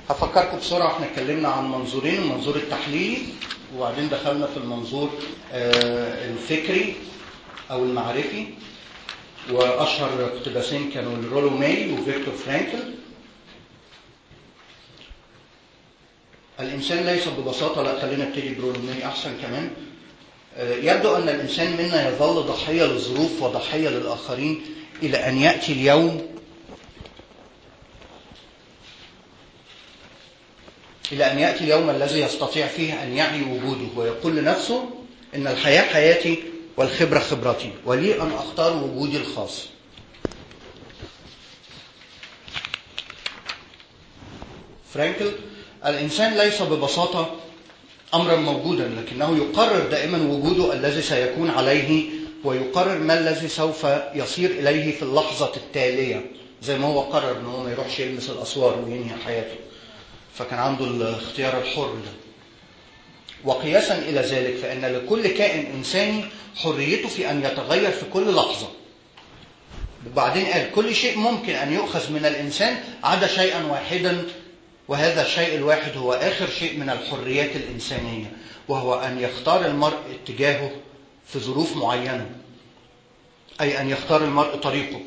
هفكركم بسرعة احنا اتكلمنا عن منظورين المنظور التحليلي وبعدين دخلنا في المنظور الفكري أو المعرفي وأشهر اقتباسين كانوا لرولو ماي وفيكتور فرانكل الإنسان ليس ببساطة لا خلينا نبتدي برولو ماي أحسن كمان يبدو أن الإنسان منا يظل ضحية للظروف وضحية للآخرين إلى أن يأتي اليوم إلى أن يأتي اليوم الذي يستطيع فيه أن يعي وجوده ويقول لنفسه إن الحياة حياتي والخبرة خبرتي ولي أن أختار وجودي الخاص فرانكل الإنسان ليس ببساطة أمرا موجودا لكنه يقرر دائما وجوده الذي سيكون عليه ويقرر ما الذي سوف يصير إليه في اللحظة التالية زي ما هو قرر أنه ما يروحش يلمس الأسوار وينهي حياته فكان عنده الاختيار الحر ده وقياسا إلى ذلك فإن لكل كائن إنساني حريته في أن يتغير في كل لحظة وبعدين قال كل شيء ممكن أن يؤخذ من الإنسان عدا شيئا واحدا وهذا الشيء الواحد هو آخر شيء من الحريات الإنسانية وهو أن يختار المرء اتجاهه في ظروف معينة أي أن يختار المرء طريقه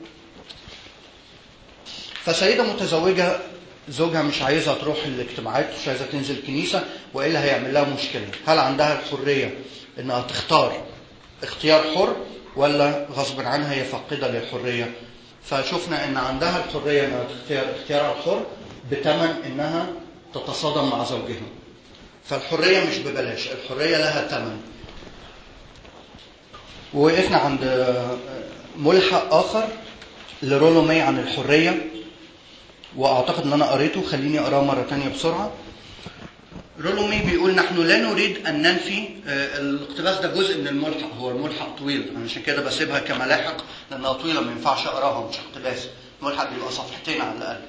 فسيدة متزوجة زوجها مش عايزها تروح الاجتماعات مش عايزها تنزل الكنيسة وإلا هيعمل لها مشكلة هل عندها الحرية إنها تختار اختيار حر ولا غصب عنها هي فاقدة للحرية فشفنا إن عندها الحرية إنها تختار اختيارها الحر بثمن إنها تتصادم مع زوجها فالحرية مش ببلاش الحرية لها ثمن ووقفنا عند ملحق آخر لرولو ماي عن الحرية واعتقد ان انا قريته خليني اقراه مره تانية بسرعه رولو مي بيقول نحن لا نريد ان ننفي الاقتباس ده جزء من الملحق هو الملحق طويل انا عشان كده بسيبها كملاحق لانها طويله ما ينفعش اقراها مش اقتباس الملحق بيبقى صفحتين على الاقل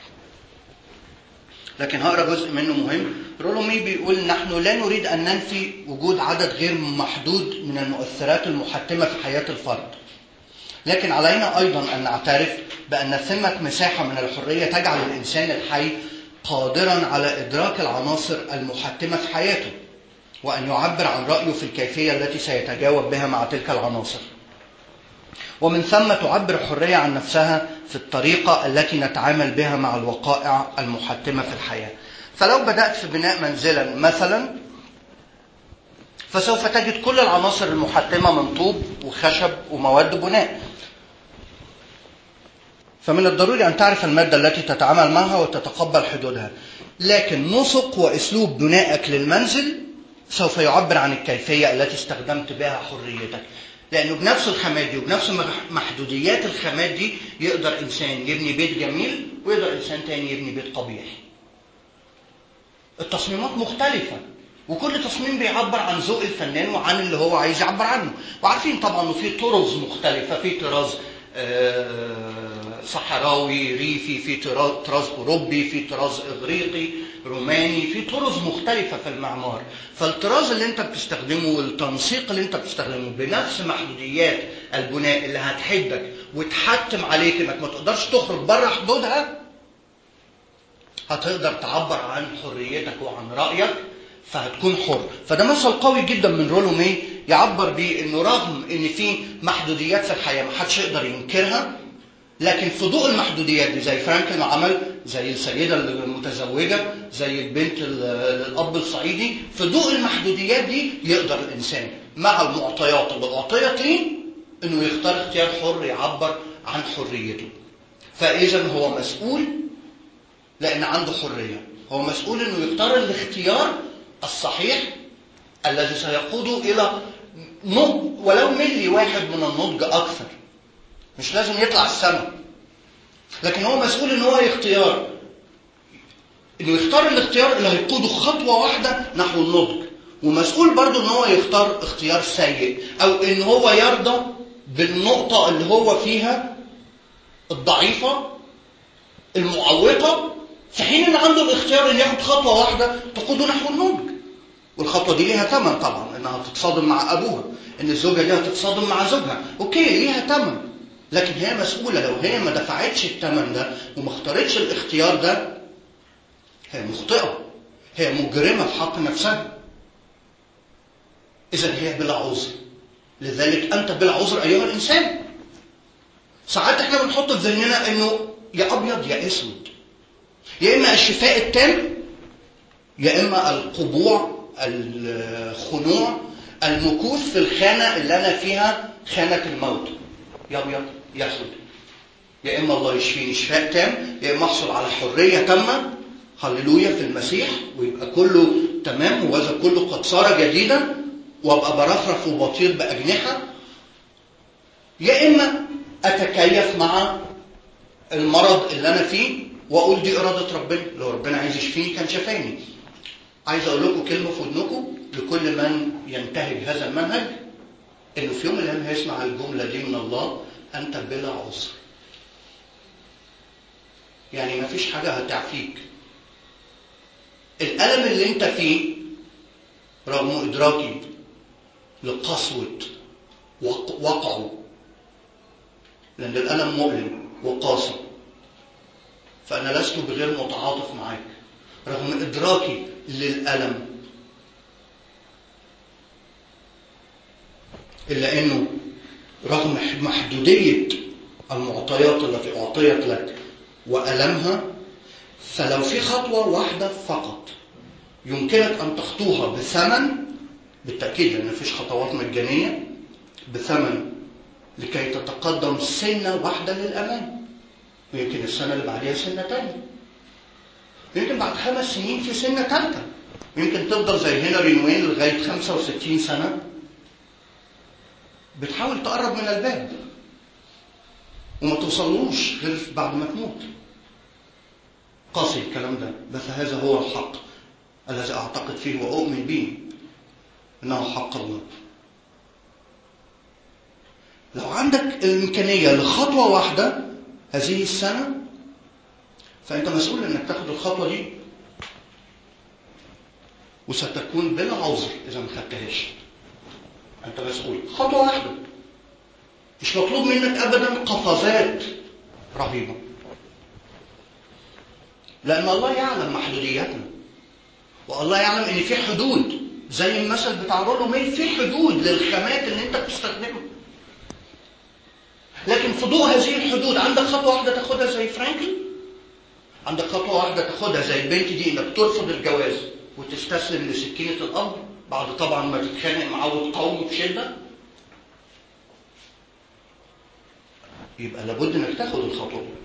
لكن هقرا جزء منه مهم رولو مي بيقول نحن لا نريد ان ننفي وجود عدد غير محدود من المؤثرات المحتمه في حياه الفرد لكن علينا ايضا ان نعترف بأن ثمة مساحة من الحرية تجعل الإنسان الحي قادرا على إدراك العناصر المحتمة في حياته وأن يعبر عن رأيه في الكيفية التي سيتجاوب بها مع تلك العناصر ومن ثم تعبر الحرية عن نفسها في الطريقة التي نتعامل بها مع الوقائع المحتمة في الحياة فلو بدأت في بناء منزلا مثلا فسوف تجد كل العناصر المحتمة من طوب وخشب ومواد بناء فمن الضروري أن تعرف المادة التي تتعامل معها وتتقبل حدودها لكن نسق وأسلوب بنائك للمنزل سوف يعبر عن الكيفية التي استخدمت بها حريتك لأنه بنفس الخامات دي وبنفس محدوديات الخامات دي يقدر إنسان يبني بيت جميل ويقدر إنسان تاني يبني بيت قبيح التصميمات مختلفة وكل تصميم بيعبر عن ذوق الفنان وعن اللي هو عايز يعبر عنه وعارفين طبعا انه في طرز مختلفه في طراز صحراوي ريفي في طراز اوروبي في طراز اغريقي روماني في طرز مختلفه في المعمار فالطراز اللي انت بتستخدمه والتنسيق اللي انت بتستخدمه بنفس محدوديات البناء اللي هتحدك وتحتم عليك انك ما تقدرش تخرج بره حدودها هتقدر تعبر عن حريتك وعن رايك فهتكون حر فده مثل قوي جدا من رولو مي يعبر بيه انه رغم ان في محدوديات في الحياه ما حدش يقدر ينكرها لكن في ضوء المحدوديات دي زي فرانكل ما عمل زي السيده المتزوجه زي البنت الاب الصعيدي في ضوء المحدوديات دي يقدر الانسان مع المعطيات اللي اعطيت ليه انه يختار اختيار حر يعبر عن حريته فاذا هو مسؤول لان عنده حريه هو مسؤول انه يختار الاختيار الصحيح الذي سيقوده الى ولو ملي واحد من النضج اكثر مش لازم يطلع السماء لكن هو مسؤول ان هو اختيار انه يختار الاختيار اللي هيقوده خطوه واحده نحو النضج ومسؤول برضه ان هو يختار اختيار سيء او ان هو يرضى بالنقطه اللي هو فيها الضعيفه المعوقه في حين ان عنده الاختيار ان ياخد خطوه واحده تقوده نحو النضج والخطوه دي ليها ثمن طبعا انها تتصادم مع ابوها ان الزوجه دي هتتصادم مع زوجها اوكي ليها ثمن لكن هي مسؤوله لو هي ما دفعتش الثمن ده وما اختارتش الاختيار ده هي مخطئة هي مجرمة في حق نفسها إذا هي بلا عذر لذلك أنت بلا عذر أيها الإنسان ساعات احنا بنحط في ذهننا انه يا ابيض يا اسود يا اما الشفاء التام يا اما القبوع الخنوع المكوث في الخانه اللي انا فيها خانه الموت يا ابيض يا اسود يا اما الله يشفيني شفاء تام يا اما احصل على حريه تامه هللويا في المسيح ويبقى كله تمام وهذا كله قد صار جديدا وابقى برفرف وبطير باجنحه يا اما اتكيف مع المرض اللي انا فيه واقول دي اراده ربنا لو ربنا عايز يشفيني كان شفاني عايز اقول لكم كلمه في ودنكم لكل من ينتهج هذا المنهج انه في يوم من الايام هيسمع الجمله دي من الله انت بلا عذر يعني ما فيش حاجه هتعفيك الالم اللي انت فيه رغم ادراكي لقسوه وقعه لأن الألم مؤلم وقاسي فأنا لست بغير متعاطف معاك رغم إدراكي للألم إلا أنه رغم محدودية المعطيات التي أعطيت لك وألمها فلو في خطوة واحدة فقط يمكنك أن تخطوها بثمن بالتأكيد لأن مفيش خطوات مجانية بثمن لكي تتقدم سنة واحدة للأمام ويمكن السنة اللي بعدها سنة تانية يمكن بعد خمس سنين في سنة تالتة يمكن تفضل زي هنري نوين لغاية 65 سنة بتحاول تقرب من الباب وما توصلوش غير بعد ما تموت قاسي الكلام ده بس هذا هو الحق الذي أعتقد فيه وأؤمن به إنه حق الله لو عندك الإمكانية لخطوة واحدة هذه السنة فأنت مسؤول إنك تاخد الخطوة دي وستكون بلا عذر إذا ما خدتهاش أنت مسؤول خطوة واحدة مش مطلوب منك أبدا قفزات رهيبة لأن الله يعلم محدودياتنا والله يعلم إن في حدود زي المثل بتاع رولو ميل في حدود للخامات اللي أنت بتستخدمها لكن في ضوء هذه الحدود عندك خطوه واحده تاخدها زي فرانكلين عندك خطوه واحده تاخدها زي البنت دي انك ترفض الجواز وتستسلم لسكينه الامر بعد طبعا ما تتخانق معاه وتقاومه بشده يبقى لابد انك تاخد الخطوه دي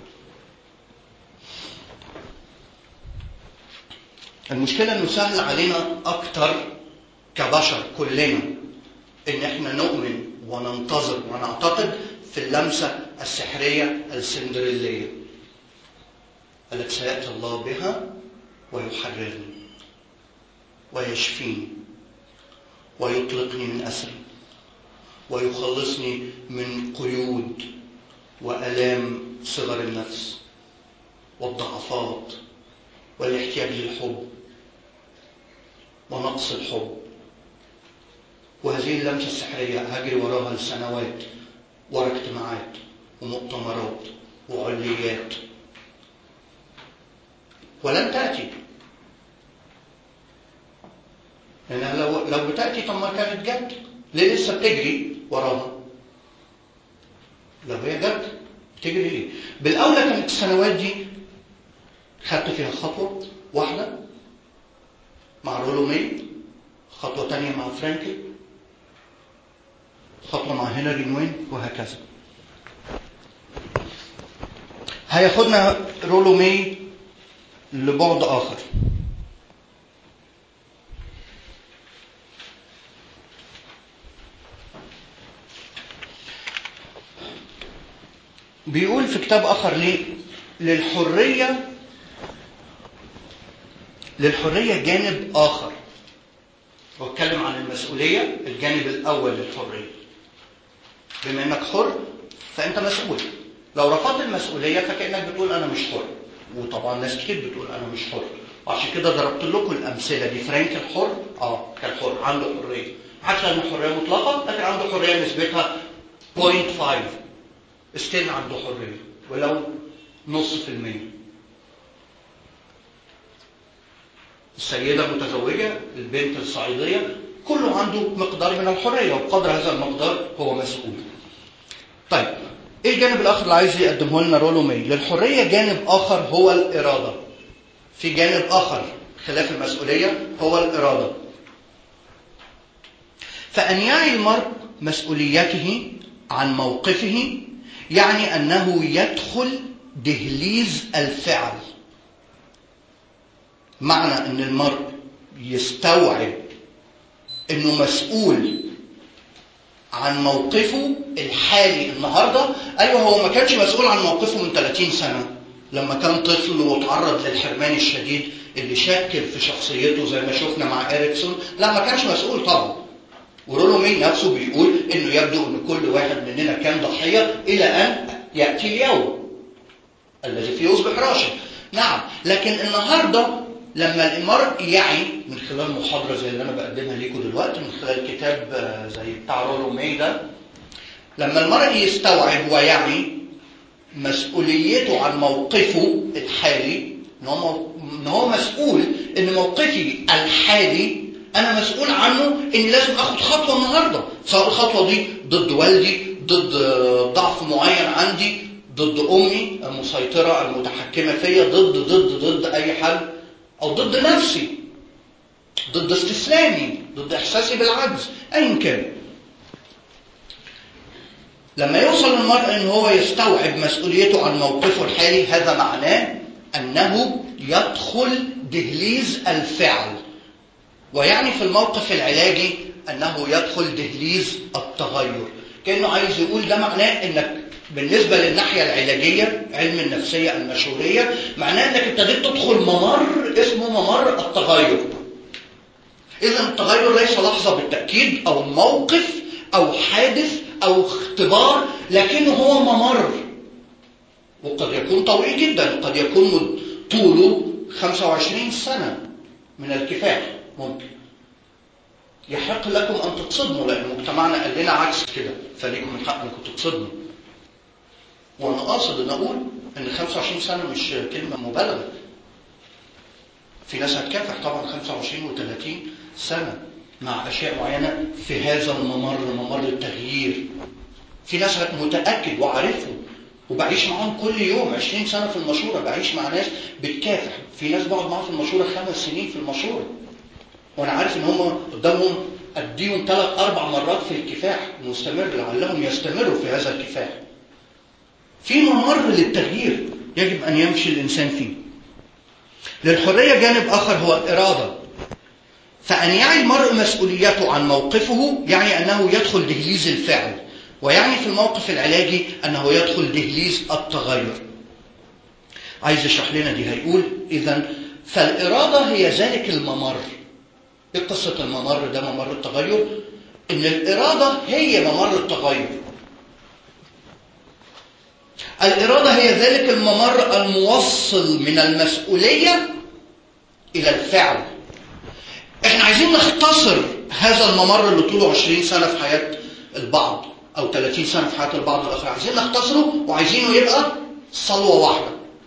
المشكلة انه سهل علينا اكتر كبشر كلنا ان احنا نؤمن وننتظر ونعتقد في اللمسة السحرية السندريلية التي سيأتي الله بها ويحررني ويشفيني ويطلقني من أسري ويخلصني من قيود وألام صغر النفس والضعفات والاحتياج للحب ونقص الحب وهذه اللمسة السحرية هجري وراها لسنوات ورا اجتماعات ومؤتمرات وعليات ولن تأتي لأنها لو لو بتأتي طب ما كانت جت ليه لسه بتجري وراها؟ لو هي جت بتجري ليه؟ بالأولى كانت السنوات دي خدت فيها خطوة واحدة مع رولو مي خطوة تانية مع فرانكل خطوة مع هنري نوين وهكذا هياخدنا رولو مي لبعد آخر بيقول في كتاب آخر ليه للحرية للحرية جانب آخر واتكلم عن المسؤولية الجانب الأول للحرية بما إنك حر فأنت مسؤول لو رفضت المسؤولية فكأنك بتقول أنا مش حر وطبعا ناس كتير بتقول أنا مش حر وعشان كده ضربت لكم الأمثلة دي فرانك الحر اه كان حر عنده حرية حتى عنده حرية مطلقة لكن عنده حرية نسبتها 0.5 ستيل عنده حرية ولو نص في المية السيدة المتزوجة البنت الصعيدية كله عنده مقدار من الحرية وقدر هذا المقدار هو مسؤول طيب ايه الجانب الاخر اللي عايز يقدمه لنا رولو مي للحرية جانب اخر هو الارادة في جانب اخر خلاف المسؤولية هو الارادة فان يعي المرء مسؤوليته عن موقفه يعني انه يدخل دهليز الفعل معنى ان المرء يستوعب انه مسؤول عن موقفه الحالي النهارده ايوه هو ما كانش مسؤول عن موقفه من 30 سنه لما كان طفل وتعرض للحرمان الشديد اللي شكل في شخصيته زي ما شفنا مع اريكسون لا ما كانش مسؤول طبعا ورولو مي نفسه بيقول انه يبدو ان كل واحد مننا كان ضحيه الى ان ياتي اليوم الذي فيه يصبح راشد نعم لكن النهارده لما المرء يعي من خلال محاضرة زي اللي أنا بقدمها ليكم دلوقتي من خلال كتاب زي بتاع رولو مي ده لما المرء يستوعب ويعي مسؤوليته عن موقفه الحالي إن هو إن هو مسؤول إن موقفي الحالي أنا مسؤول عنه إني لازم آخد خطوة النهاردة سواء الخطوة دي ضد والدي ضد ضعف معين عندي ضد أمي المسيطرة المتحكمة فيا ضد ضد ضد أي حد أو ضد نفسي ضد استسلامي ضد إحساسي بالعجز أيا كان لما يوصل المرء ان هو يستوعب مسؤوليته عن موقفه الحالي هذا معناه انه يدخل دهليز الفعل ويعني في الموقف العلاجي انه يدخل دهليز التغير كانه عايز يقول ده معناه انك بالنسبه للناحيه العلاجيه علم النفسيه المشهوريه معناه انك ابتديت تدخل ممر اسمه ممر التغير اذا التغير ليس لحظه بالتاكيد او موقف او حادث او اختبار لكنه هو ممر وقد يكون طويل جدا قد يكون طوله 25 سنة من الكفاح ممكن يحق لكم أن تتصدموا لأن مجتمعنا قال لنا عكس كده فليكم الحق أنكم تصدموا وأنا قاصد أن أقول أن 25 سنة مش كلمة مبالغة في ناس هتكافح طبعا 25 و30 سنة مع أشياء معينة في هذا الممر ممر التغيير في ناس متأكد وعارفه وبعيش معاهم كل يوم 20 سنة في المشورة بعيش مع ناس بتكافح في ناس بقعد معاهم في المشورة خمس سنين في المشورة وأنا عارف إن هم قدامهم أديهم ثلاث أربع مرات في الكفاح مستمر لعلهم يستمروا في هذا الكفاح في ممر للتغيير يجب أن يمشي الإنسان فيه للحرية جانب آخر هو الإرادة فأن يعي المرء مسؤوليته عن موقفه يعني أنه يدخل دهليز الفعل ويعني في الموقف العلاجي أنه يدخل دهليز التغير عايز يشرح لنا دي هيقول إذا فالإرادة هي ذلك الممر إيه قصة الممر ده ممر التغير إن الإرادة هي ممر التغير الإرادة هي ذلك الممر الموصل من المسؤولية إلى الفعل احنا عايزين نختصر هذا الممر اللي طوله 20 سنة في حياة البعض أو 30 سنة في حياة البعض الآخر عايزين نختصره وعايزينه يبقى صلوة واحدة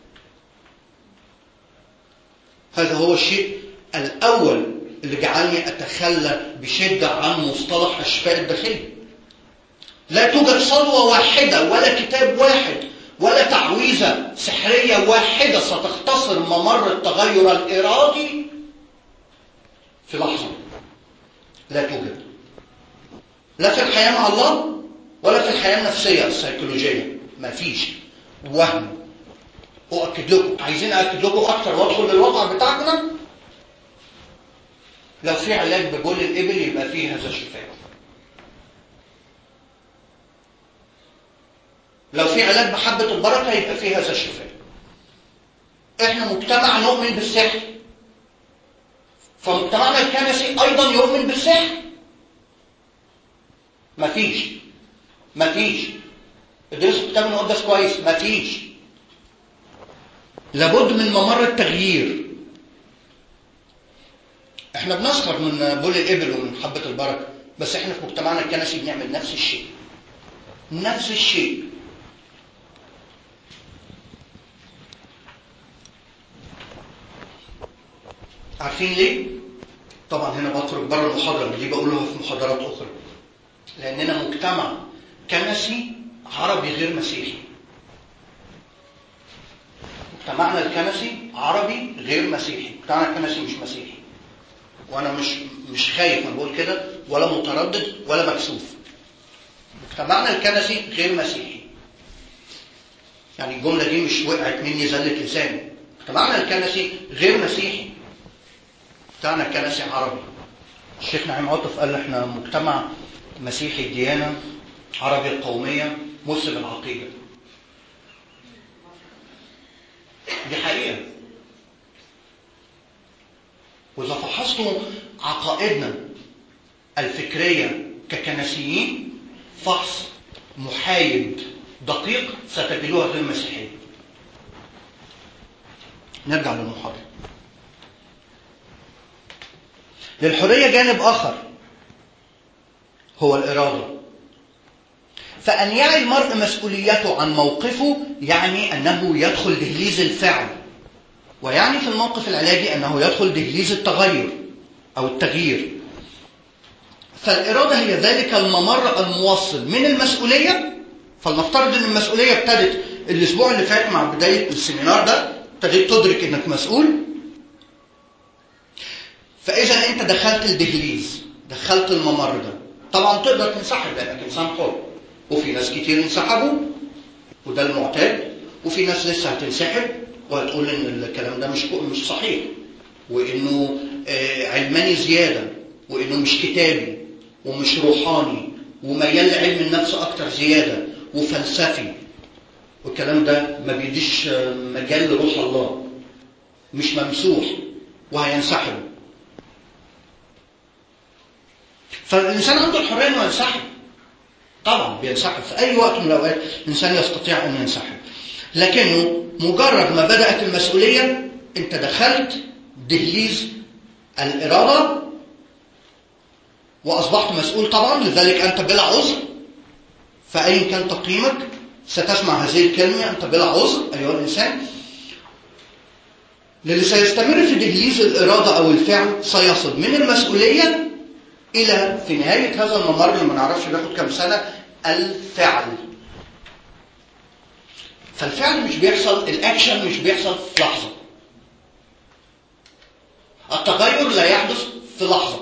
هذا هو الشيء الأول اللي جعلني أتخلى بشدة عن مصطلح الشفاء الداخلي لا توجد صلوة واحدة ولا كتاب واحد ولا تعويذة سحرية واحدة ستختصر ممر التغير الإرادي في لحظة لا توجد لا في الحياة مع الله ولا في الحياة النفسية السيكولوجية ما فيش وهم أؤكد لكم عايزين أؤكد لكم أكتر وأدخل للوضع بتاعنا لو في علاج ببول الإبل يبقى فيه هذا الشفاء لو في علاج بحبة البركة يبقى فيه هذا الشفاء احنا مجتمع نؤمن بالسحر فمجتمعنا الكنسي ايضا يؤمن بالسحر مفيش مفيش ادرسوا الكتاب المقدس كويس مفيش لابد من ممر التغيير احنا بنسخر من بول الابل ومن حبة البركة بس احنا في مجتمعنا الكنسي بنعمل نفس الشيء نفس الشيء عارفين ليه؟ طبعا هنا بخرج بره المحاضرة دي بقولها في محاضرات أخرى لأننا مجتمع كنسي عربي غير مسيحي مجتمعنا الكنسي عربي غير مسيحي مجتمعنا الكنسي مش مسيحي وانا مش مش خايف انا بقول كده ولا متردد ولا مكسوف مجتمعنا الكنسي غير مسيحي يعني الجمله دي مش وقعت مني زله لساني مجتمعنا الكنسي غير مسيحي مجتمعنا الكنسي عربي الشيخ نعيم عاطف قال احنا مجتمع مسيحي الديانه عربي القوميه مسلم العقيده دي حقيقه وإذا فحصتوا عقائدنا الفكرية ككنسيين فحص محايد دقيق ستجدوها غير مسيحية. نرجع للمحاضرة. للحرية جانب آخر هو الإرادة. فأن يعي المرء مسؤوليته عن موقفه يعني أنه يدخل دهليز الفعل ويعني في الموقف العلاجي أنه يدخل دهليز التغير أو التغيير فالإرادة هي ذلك الممر الموصل من المسؤولية فلنفترض أن المسؤولية ابتدت الأسبوع اللي فات مع بداية السيمينار ده ابتديت تدرك أنك مسؤول فإذا أنت دخلت الدهليز دخلت الممر ده طبعا تقدر تنسحب لأنك إنسان حر وفي ناس كتير انسحبوا وده المعتاد وفي ناس لسه هتنسحب وهتقول ان الكلام ده مش مش صحيح وانه علماني زياده وانه مش كتابي ومش روحاني وميال لعلم النفس اكتر زياده وفلسفي والكلام ده ما بيديش مجال لروح الله مش ممسوح وهينسحب فالانسان عنده الحريه انه ينسحب طبعا بينسحب في اي وقت من الاوقات الانسان يستطيع ان ينسحب لكنه مجرد ما بدأت المسؤولية انت دخلت دهليز الإرادة وأصبحت مسؤول طبعا لذلك أنت بلا عذر فأين كان تقييمك ستسمع هذه الكلمة أنت بلا عذر أيها الإنسان للي سيستمر في دهليز الإرادة أو الفعل سيصل من المسؤولية إلى في نهاية هذا الممر اللي ما نعرفش بياخد كام سنة الفعل فالفعل مش بيحصل الاكشن مش بيحصل في لحظه التغير لا يحدث في لحظه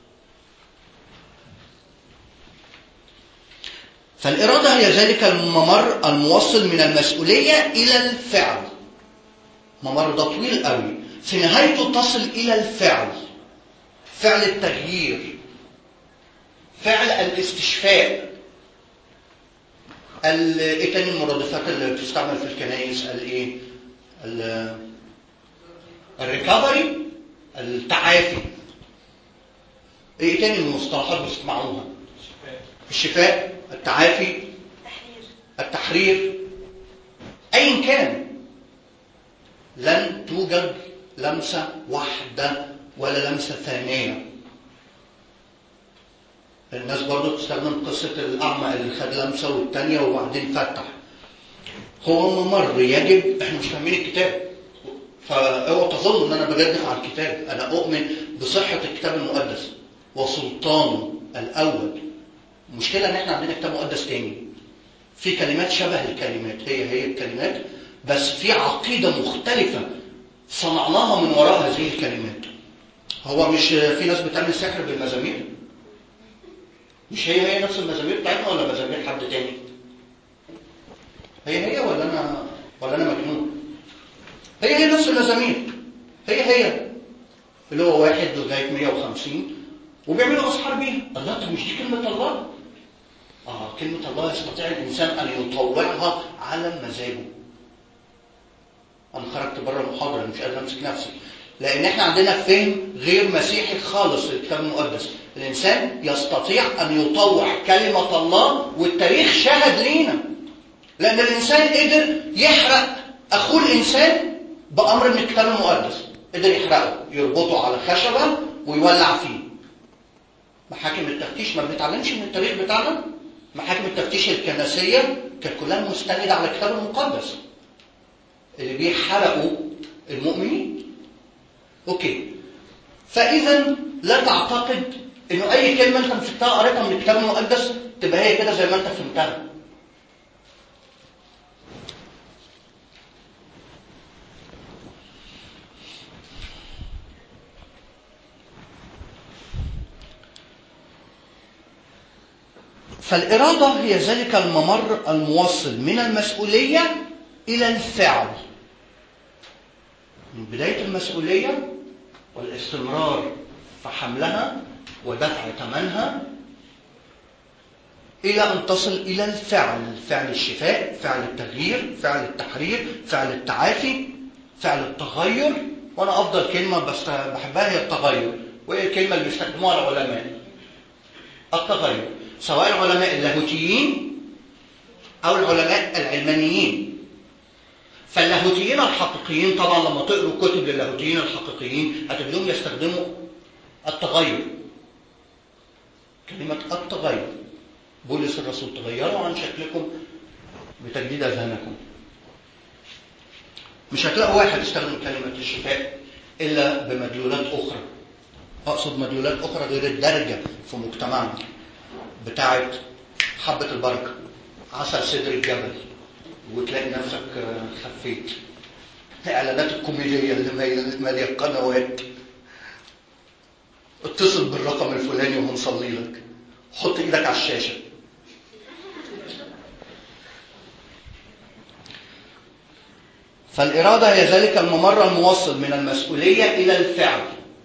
فالاراده هي ذلك الممر الموصل من المسؤوليه الى الفعل ممر ده طويل قوي في نهايته تصل الى الفعل فعل التغيير فعل الاستشفاء ايه تاني المرادفات اللي بتستعمل في الكنائس الايه الريكفري التعافي ايه تاني المصطلحات بتسمعوها الشفاء التعافي التحرير ايا كان لن توجد لمسه واحده ولا لمسه ثانيه الناس برضو بتستخدم قصة الأعمى اللي خد لمسة والتانية وبعدين فتح هو ممر يجب احنا مش فاهمين الكتاب فاوعوا تظنوا ان انا بجدف على الكتاب انا اؤمن بصحة الكتاب المقدس وسلطانه الاول المشكلة ان احنا عندنا كتاب مقدس تاني في كلمات شبه الكلمات هي هي الكلمات بس في عقيدة مختلفة صنعناها من وراء هذه الكلمات هو مش في ناس بتعمل سحر بالمزامير مش هي هي نفس المزامير بتاعتنا ولا مزامير حد تاني؟ هي هي ولا انا ولا انا مجنون؟ هي هي نفس المزامير هي هي اللي هو واحد لغايه 150 وبيعملوا اسحار بيها الله طب مش دي كلمه الله؟ اه كلمه الله يستطيع الانسان ان يطوعها على مزاجه. انا خرجت بره المحاضره مش قادر امسك نفسي لان احنا عندنا فهم غير مسيحي خالص للكتاب المقدس الانسان يستطيع ان يطوع كلمه الله والتاريخ شهد لينا لان الانسان قدر يحرق اخوه الانسان بامر من الكتاب المقدس قدر يحرقه يربطه على خشبه ويولع فيه محاكم التفتيش ما بنتعلمش من التاريخ بتاعنا محاكم التفتيش الكنسيه كانت كلها مستنده على الكتاب المقدس اللي بيحرقوا المؤمنين اوكي فاذا لا تعتقد انه اي كلمه انت مسكتها قريتها من الكتاب المقدس تبقى هي كده زي ما انت فهمتها فالإرادة هي ذلك الممر الموصل من المسؤولية إلى الفعل من بداية المسؤولية والاستمرار في حملها ودفع ثمنها إلى أن تصل إلى الفعل فعل الشفاء فعل التغيير فعل التحرير فعل التعافي فعل التغير وأنا أفضل كلمة بس بحبها هي التغير وهي الكلمة اللي بيستخدموها العلماء التغير سواء العلماء اللاهوتيين أو العلماء العلمانيين فاللاهوتيين الحقيقيين طبعا لما تقروا كتب للاهوتيين الحقيقيين هتجدهم يستخدموا التغير كلمة التغير بولس الرسول تغيروا عن شكلكم بتجديد أذهانكم مش هتلاقوا واحد يستخدم كلمة الشفاء إلا بمدلولات أخرى أقصد مدلولات أخرى غير الدرجة في مجتمعنا بتاعت حبة البركة عسل صدر الجبل وتلاقي نفسك خفيت الإعلانات الكوميدية اللي مالية القنوات اتصل بالرقم الفلاني وهنصلي لك حط ايدك على الشاشة فالإرادة هي ذلك الممر الموصل من المسؤولية إلى الفعل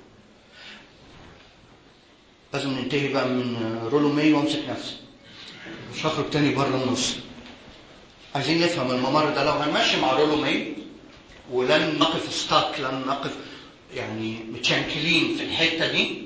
لازم ننتهي بقى من رولو مي وامسك نفسي مش هخرج تاني بره النص عايزين نفهم الممر ده لو هنمشي مع رولو مي ولن نقف ستاك لن نقف يعني متشنكلين في الحته دي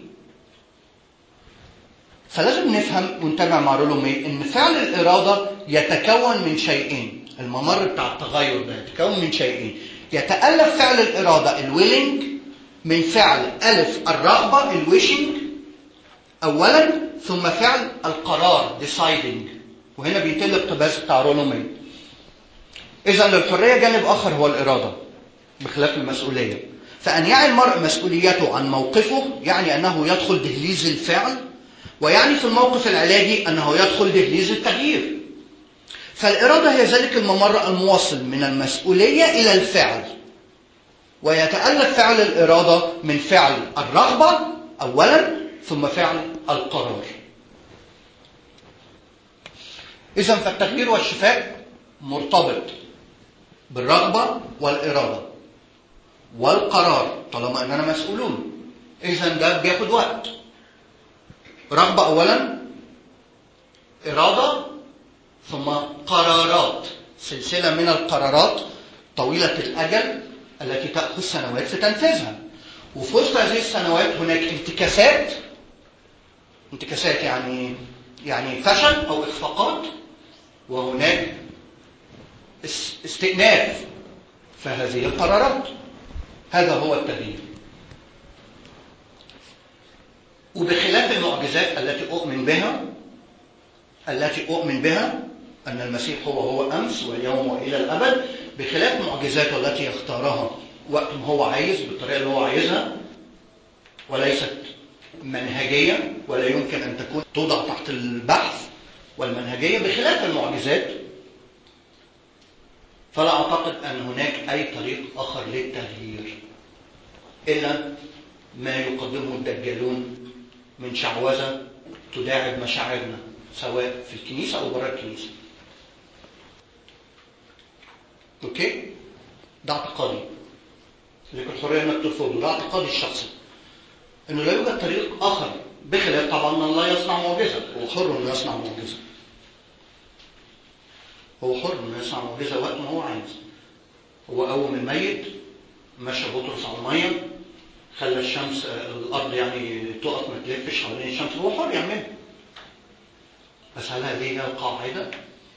فلازم نفهم ونتابع مع رولو مي ان فعل الاراده يتكون من شيئين الممر بتاع التغير ده يتكون من شيئين يتالف فعل الاراده الويلنج من فعل الف الرغبه الويشنج اولا ثم فعل القرار deciding وهنا بينتهي الاقتباس بتاع رولو مي اذا للحريه جانب اخر هو الاراده بخلاف المسؤوليه فان يعي المرء مسؤوليته عن موقفه يعني انه يدخل دهليز الفعل ويعني في الموقف العلاجي انه يدخل دهليز التغيير فالاراده هي ذلك الممر الموصل من المسؤوليه الى الفعل ويتالف فعل الاراده من فعل الرغبه اولا ثم فعل القرار اذا فالتغيير والشفاء مرتبط بالرغبه والاراده والقرار طالما اننا مسؤولون اذا ده بياخد وقت رغبه اولا اراده ثم قرارات سلسله من القرارات طويله الاجل التي تاخذ سنوات في تنفيذها وفي وسط هذه السنوات هناك انتكاسات انتكاسات يعني يعني فشل او اخفاقات وهناك استئناف فهذه القرارات هذا هو التغيير وبخلاف المعجزات التي أؤمن بها التي أؤمن بها أن المسيح هو هو أمس واليوم وإلى الأبد بخلاف معجزاته التي يختارها وقت ما هو عايز بالطريقة اللي هو عايزها وليست منهجية ولا يمكن أن تكون توضع تحت البحث والمنهجية بخلاف المعجزات فلا أعتقد أن هناك أي طريق آخر للتغيير إلا ما يقدمه الدجالون من شعوذة تداعب مشاعرنا سواء في الكنيسة أو بره الكنيسة أوكي؟ ده اعتقادي لك الحرية إنك ترفضه ده اعتقادي الشخصي إنه لا يوجد طريق آخر بخلاف طبعا أن الله يصنع معجزة هو حر إنه يصنع معجزة هو حر إنه يصنع معجزة وقت ما هو عايز هو قوم الميت مشى بطرس على المية خلى الشمس الارض يعني تقف ما تلفش حوالين الشمس هو حر يعملها بس هل هذه هي القاعده؟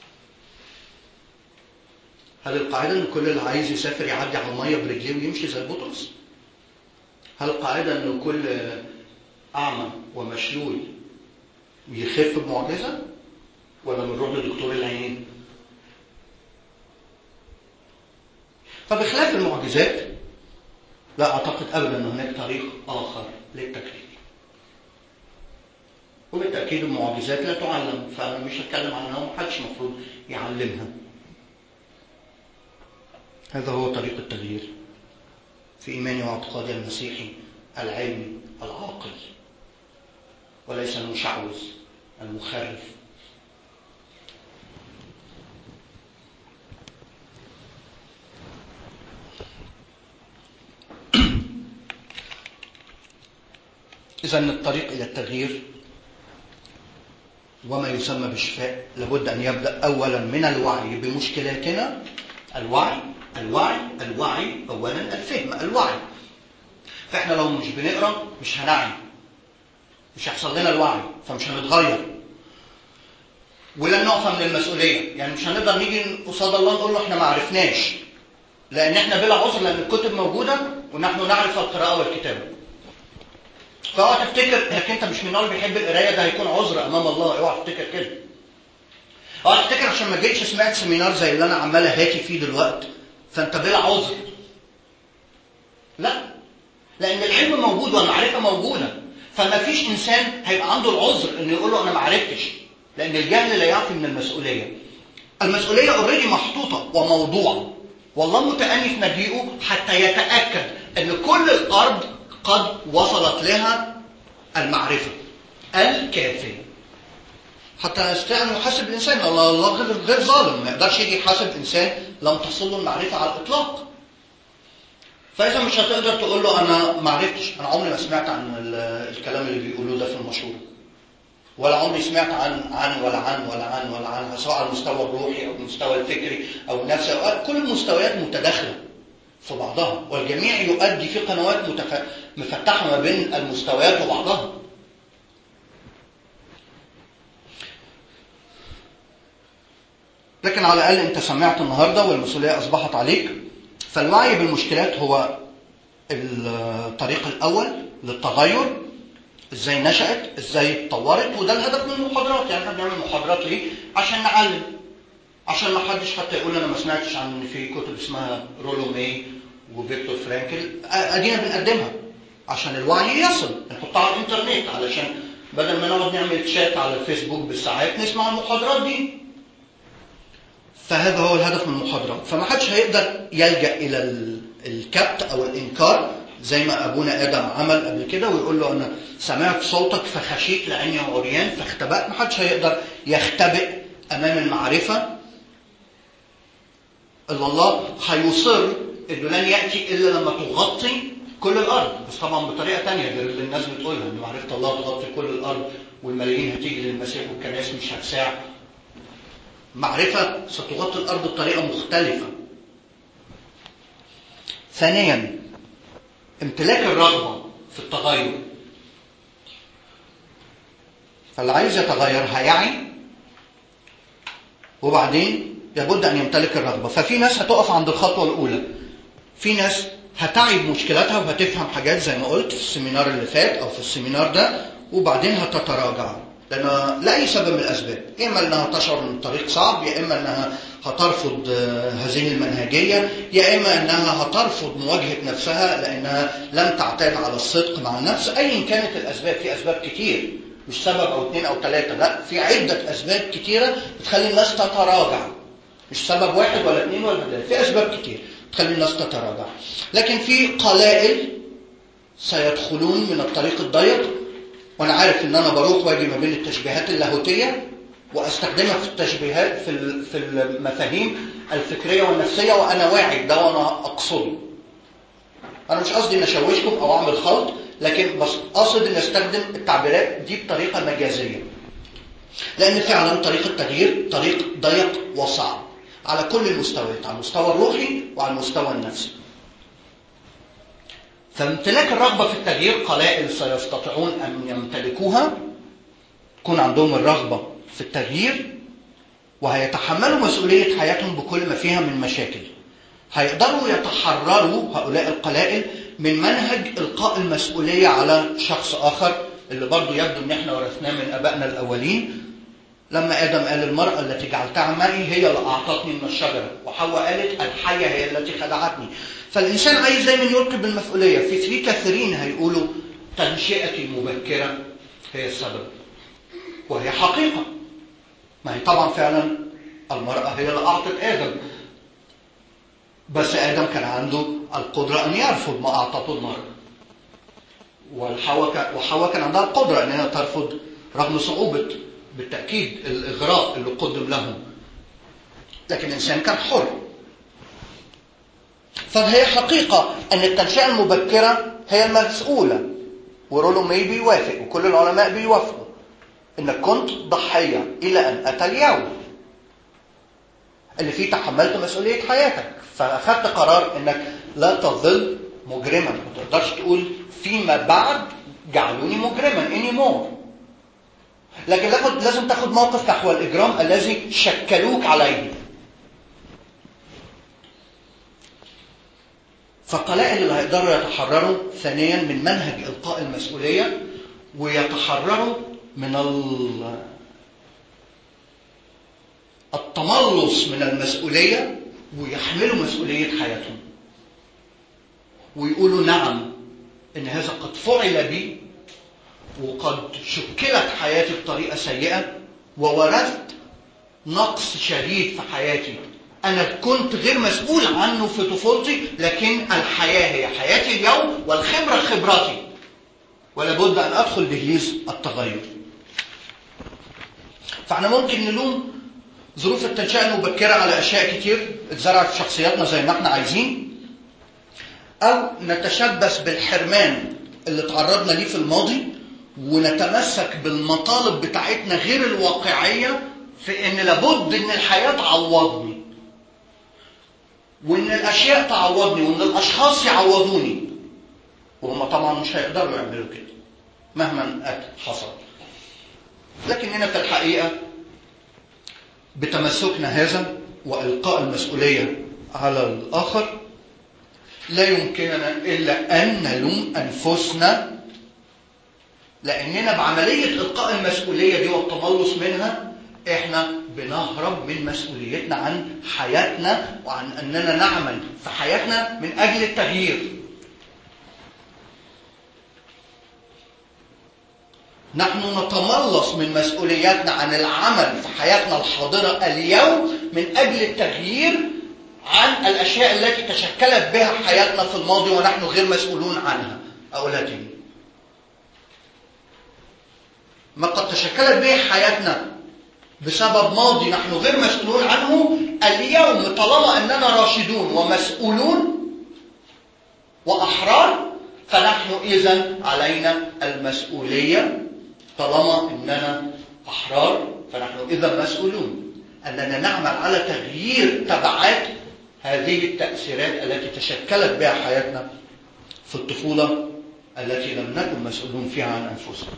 هل القاعده ان كل اللي عايز يسافر يعدي على الميه برجليه ويمشي زي بطرس؟ هل القاعده ان كل اعمى ومشلول يخف بمعجزه؟ ولا بنروح لدكتور العينين؟ فبخلاف المعجزات لا أعتقد أبدا أن هناك طريق آخر للتكليف وبالتأكيد المعجزات لا تعلم فأنا مش هتكلم عنها ومحدش المفروض يعلمها هذا هو طريق التغيير في إيماني واعتقادي المسيحي العلمي العاقل وليس المشعوذ المخرف إذا الطريق إلى التغيير وما يسمى بالشفاء لابد أن يبدأ أولا من الوعي بمشكلاتنا الوعي الوعي الوعي أولا الفهم الوعي فإحنا لو مش بنقرأ مش هنعي مش هيحصل لنا الوعي فمش هنتغير ولن نعفى من المسؤولية يعني مش هنقدر نيجي قصاد الله نقول له احنا ما عرفناش لأن احنا بلا عذر لأن الكتب موجودة ونحن نعرف القراءة والكتابة فاوعى تفتكر انك انت مش من النوع اللي بيحب القرايه ده هيكون عذر امام الله اوعى تفتكر كده اوعى تفتكر عشان ما جيتش سمعت سيمينار زي اللي انا عمال اهاتي فيه دلوقتي فانت بلا عذر لا لان العلم موجود والمعرفه موجوده فما فيش انسان هيبقى عنده العذر انه يقول له انا ما عرفتش لان الجهل لا يعفي من المسؤوليه المسؤوليه اوريدي محطوطه وموضوعه والله متأني في مجيئه حتى يتأكد ان كل الارض قد وصلت لها المعرفة الكافية حتى يستطيع أن يحاسب الإنسان الله الله غير غير ظالم ما يقدرش يجي يحاسب إنسان لم تصل له المعرفة على الإطلاق فإذا مش هتقدر تقول له أنا ما عرفتش أنا عمري ما سمعت عن الكلام اللي بيقولوه ده في المشورة ولا عمري سمعت عن عن ولا عن ولا عن ولا عن سواء على المستوى الروحي أو المستوى الفكري أو النفسي أو كل المستويات متداخلة في بعضها والجميع يؤدي في قنوات متف... مفتحة ما بين المستويات وبعضها لكن على الأقل أنت سمعت النهاردة والمسؤولية أصبحت عليك فالوعي بالمشكلات هو الطريق الأول للتغير ازاي نشأت ازاي اتطورت وده الهدف من المحاضرات يعني احنا بنعمل محاضرات ليه عشان نعلم عشان ما حدش حتى يقول انا ما سمعتش عن ان في كتب اسمها رولو ماي وفيكتور فرانكل ادينا بنقدمها عشان الوعي يصل نحطها على الانترنت علشان بدل ما نقعد نعمل تشات على الفيسبوك بالساعات نسمع المحاضرات دي فهذا هو الهدف من المحاضرات فما حدش هيقدر يلجا الى الكبت او الانكار زي ما ابونا ادم عمل قبل كده ويقول له انا سمعت صوتك فخشيت لاني عريان فاختبأت ما حدش هيقدر يختبئ امام المعرفه الا الله هيصر انه لن ياتي الا لما تغطي كل الارض بس طبعا بطريقه ثانيه غير اللي الناس بتقولها ان معرفه الله تغطي كل الارض والملايين هتيجي للمسيح والكنائس مش هتساع معرفه ستغطي الارض بطريقه مختلفه ثانيا امتلاك الرغبه في التغير فاللي عايز يتغير هيعي وبعدين لابد ان يمتلك الرغبه ففي ناس هتقف عند الخطوه الاولى في ناس هتعي بمشكلاتها وهتفهم حاجات زي ما قلت في السيمينار اللي فات او في السيمينار ده وبعدين هتتراجع لان لاي سبب من الاسباب اما انها تشعر ان الطريق صعب يا اما انها هترفض هذه المنهجيه يا اما انها هترفض مواجهه نفسها لانها لم تعتاد على الصدق مع النفس ايا كانت الاسباب في اسباب كتير مش سبب او اثنين او ثلاثه لا في عده اسباب كتيره بتخلي الناس تتراجع مش سبب واحد ولا اثنين ولا ثلاثه في اسباب كتير تخلي الناس تتراجع لكن في قلائل سيدخلون من الطريق الضيق وانا عارف ان انا بروح واجي ما بين التشبيهات اللاهوتيه واستخدمها في التشبيهات في في المفاهيم الفكريه والنفسيه وانا واعي ده وانا اقصده انا مش قصدي ان اشوشكم او اعمل خلط لكن بس قصد ان استخدم التعبيرات دي بطريقه مجازيه لان فعلا طريق التغيير طريق ضيق وصعب على كل المستويات على المستوى الروحي وعلى المستوى النفسي فامتلاك الرغبة في التغيير قلائل سيستطيعون أن يمتلكوها تكون عندهم الرغبة في التغيير وهيتحملوا مسؤولية حياتهم بكل ما فيها من مشاكل هيقدروا يتحرروا هؤلاء القلائل من منهج إلقاء المسؤولية على شخص آخر اللي برضه يبدو إن إحنا ورثناه من آبائنا الأولين لما ادم قال المراه التي جعلتها معي هي اللي اعطتني من الشجره وحواء قالت الحيه هي التي خدعتني فالانسان عايز دايما يلقي بالمسؤوليه في في كثيرين هيقولوا تنشئتي المبكره هي السبب وهي حقيقه ما هي طبعا فعلا المراه هي اللي اعطت ادم بس ادم كان عنده القدره ان يرفض ما اعطته المراه وحواء وحواء كان عندها القدره ان هي ترفض رغم صعوبه بالتأكيد الإغراء اللي قدم لهم لكن الإنسان كان حر فهي حقيقة أن التنشئة المبكرة هي المسؤولة ورولو مي بيوافق وكل العلماء بيوافقوا إنك كنت ضحية إلى أن أتى اليوم اللي فيه تحملت مسؤولية حياتك فأخذت قرار إنك لا تظل مجرما ما تقدرش تقول فيما بعد جعلوني مجرما اني مور لكن لازم تاخد موقف نحو الإجرام الذي شكلوك عليه فالقلائل اللي هيقدروا يتحرروا ثانيا من منهج إلقاء المسؤولية ويتحرروا من التملص من المسؤولية ويحملوا مسؤولية حياتهم ويقولوا نعم إن هذا قد فعل بي وقد شكلت حياتي بطريقة سيئة وورثت نقص شديد في حياتي أنا كنت غير مسؤول عنه في طفولتي لكن الحياة هي حياتي اليوم والخبرة خبرتي ولا بد أن أدخل دهليز التغير فاحنا ممكن نلوم ظروف التنشئة المبكرة على أشياء كتير اتزرعت في شخصياتنا زي ما احنا عايزين أو نتشبث بالحرمان اللي تعرضنا ليه في الماضي ونتمسك بالمطالب بتاعتنا غير الواقعية في ان لابد ان الحياة تعوضني وان الاشياء تعوضني وان الاشخاص يعوضوني وهم طبعا مش هيقدروا يعملوا كده مهما حصل لكن هنا في الحقيقة بتمسكنا هذا والقاء المسؤولية على الاخر لا يمكننا الا ان نلوم انفسنا لاننا بعمليه القاء المسؤوليه دي والتملص منها احنا بنهرب من مسؤوليتنا عن حياتنا وعن اننا نعمل في حياتنا من اجل التغيير نحن نتملص من مسؤولياتنا عن العمل في حياتنا الحاضره اليوم من اجل التغيير عن الاشياء التي تشكلت بها حياتنا في الماضي ونحن غير مسؤولون عنها اقولها تاني ما قد تشكلت به حياتنا بسبب ماضي نحن غير مسؤولون عنه اليوم طالما اننا راشدون ومسؤولون واحرار فنحن اذا علينا المسؤوليه طالما اننا احرار فنحن اذا مسؤولون اننا نعمل على تغيير تبعات هذه التاثيرات التي تشكلت بها حياتنا في الطفوله التي لم نكن مسؤولون فيها عن انفسنا